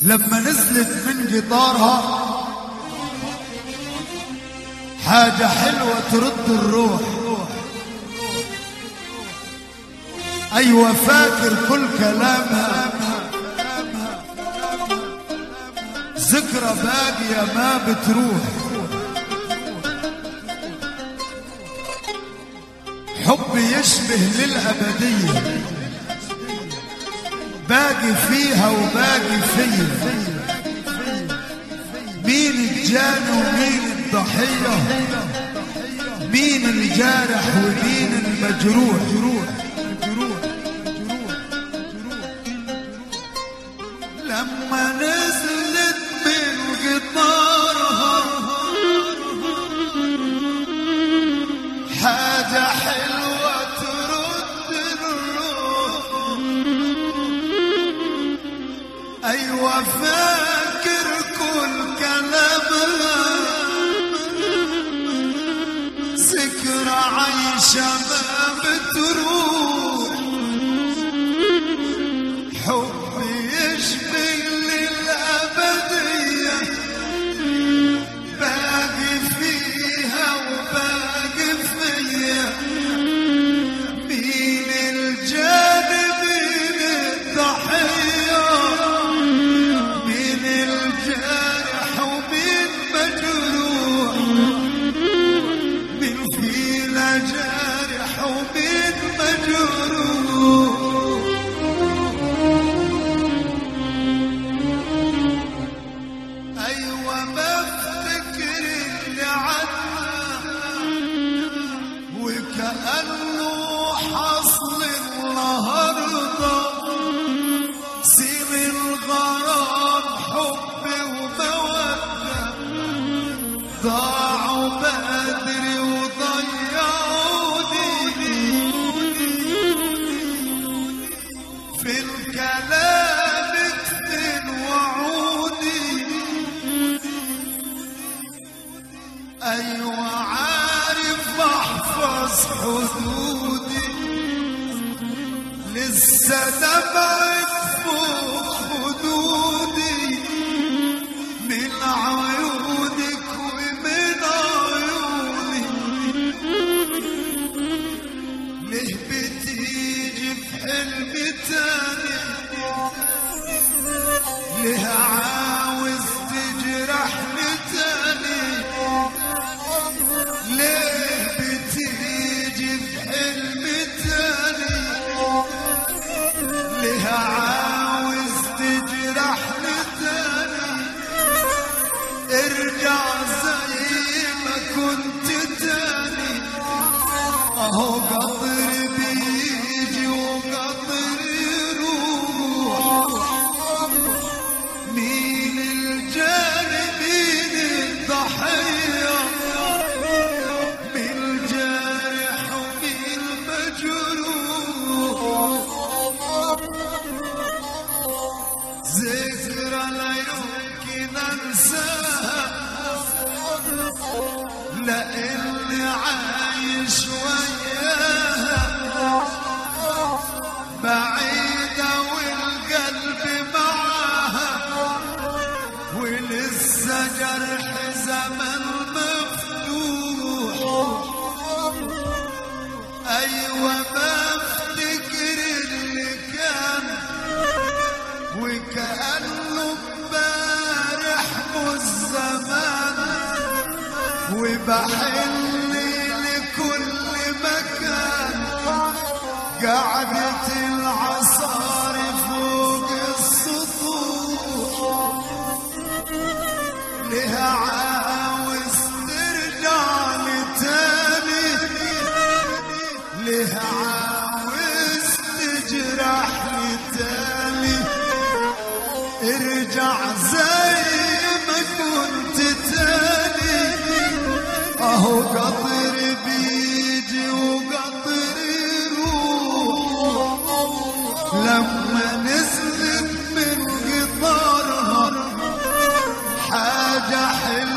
لما نزلت من قطارها حاجة حلوة ترد الروح أيوة فاكر كل كلامها ذكرى باقية ما بتروح حب يشبه للأبدية باقي فيها وباقي فيا مين الجاني ومين الضحية مين الجارح ومين المجروح لما نزلت من قطارها حاجة حلوة ترد الروح أيوة فاكر كل كلامها ذكرى عايشة ما بتروح حب يشبه للأبدية باقي فيها وباقي فيا مين الجانب مين الضحية مين الجارح ومين مجروح مين فينا جارح ومين مجروح أيوة بفتكر اللي عنا وكأنه حصل النهاردة سيب الغرام حب ومودة ضاعوا بدري وضيعوني في الكلام كتير وعودي أيوة عارف أحفظ حدودي لسه دمعك فوق خدودي من عيونك ومن عيوني ليه بتيجي في حلم تاني ليه عاوز تجرحني تاني ليه بتيجي في حلم تاني ليه عاوز تجرحني تاني ارجع زي ما كنت تاني اهو قطر بيجي وقطر يروح مين الجانب مين الضحية مين الجارح ومين المجروح ذكرى لا يمكن انساها لاني عايش وياها بعيدة والقلب معاها ولسه جرح زمن مفتوح أيوة بفتكر اللي كان وكأنه امبارح والزمان وبحل لكل مكان قعدة العصار فوق السطوح لها عاوز ترجع لتاني لها عاوز تجرح لتاني ارجع زي ما كنت تاني اهو قطر بيجي وقطر يروح لما نزلت من قطارها حاجة حلوة